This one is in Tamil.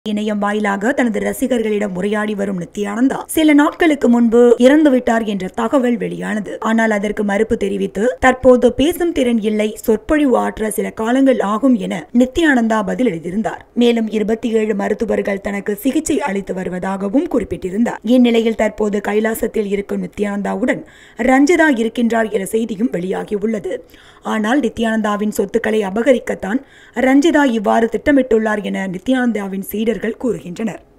இணையம் வாயிலாக தனது ரசிகர்களிடம் உரையாடி வரும் நித்யானந்தா சில நாட்களுக்கு முன்பு இறந்துவிட்டார் என்ற தகவல் வெளியானது ஆனால் அதற்கு மறுப்பு தெரிவித்து தற்போது பேசும் திறன் இல்லை சொற்பொழிவு ஆற்ற சில காலங்கள் ஆகும் என நித்யானந்தா பதில் எழுதியிருந்தார் மேலும் இருபத்தி ஏழு மருத்துவர்கள் தனக்கு சிகிச்சை அளித்து வருவதாகவும் குறிப்பிட்டிருந்தார் இந்நிலையில் தற்போது கைலாசத்தில் இருக்கும் நித்யானந்தாவுடன் ரஞ்சிதா இருக்கின்றார் என செய்தியும் வெளியாகியுள்ளது ஆனால் நித்யானந்தாவின் சொத்துக்களை அபகரிக்கத்தான் ரஞ்சிதா இவ்வாறு திட்டமிட்டுள்ளார் என நித்யானந்தாவின் சீடர்கள் கூறுகின்றனர்